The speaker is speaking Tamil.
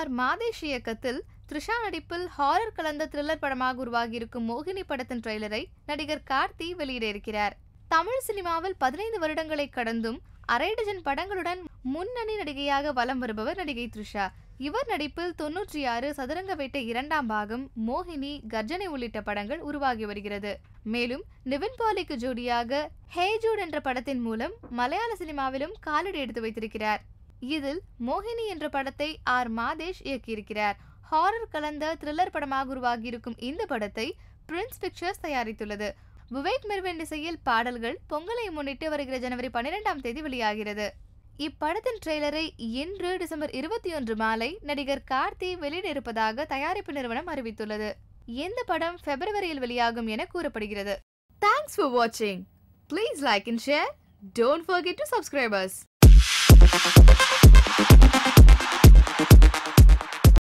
ஆர் மாதேஷ் இயக்கத்தில் த்ரிஷா நடிப்பில் ஹாரர் கலந்த த்ரில்லர் படமாக உருவாகியிருக்கும் மோகினி படத்தின் ட்ரெய்லரை நடிகர் கார்த்தி வெளியிட இருக்கிறார் தமிழ் சினிமாவில் பதினைந்து வருடங்களை கடந்தும் அரை டஜன் படங்களுடன் முன்னணி நடிகையாக வலம் வருபவர் நடிகை த்ரிஷா இவர் நடிப்பில் தொன்னூற்றி ஆறு சதுரங்க வேட்டை இரண்டாம் பாகம் மோகினி கர்ஜனை உள்ளிட்ட படங்கள் உருவாகி வருகிறது மேலும் நிவின் பாலிக்கு ஜோடியாக ஹேஜூட் என்ற படத்தின் மூலம் மலையாள சினிமாவிலும் காலடி எடுத்து வைத்திருக்கிறார் இதில் மோகினி என்ற படத்தை ஆர் மாதேஷ் இயக்கியிருக்கிறார் ஹாரர் கலந்த த்ரில்லர் படமாக உருவாகியிருக்கும் இந்த படத்தை பிரின்ஸ் பிக்சர்ஸ் தயாரித்துள்ளது விவேக் மெர்வென் இசையில் பாடல்கள் பொங்கலை முன்னிட்டு வருகிற ஜனவரி பன்னிரெண்டாம் தேதி வெளியாகிறது இப்படத்தின் ட்ரெய்லரை இன்று டிசம்பர் இருபத்தி ஒன்று மாலை நடிகர் கார்த்தி வெளியிட இருப்பதாக தயாரிப்பு நிறுவனம் அறிவித்துள்ளது இந்த படம் பிப்ரவரியில் வெளியாகும் என கூறப்படுகிறது தேங்க்ஸ் ஃபார் வாட்சிங் please like and share don't forget to subscribers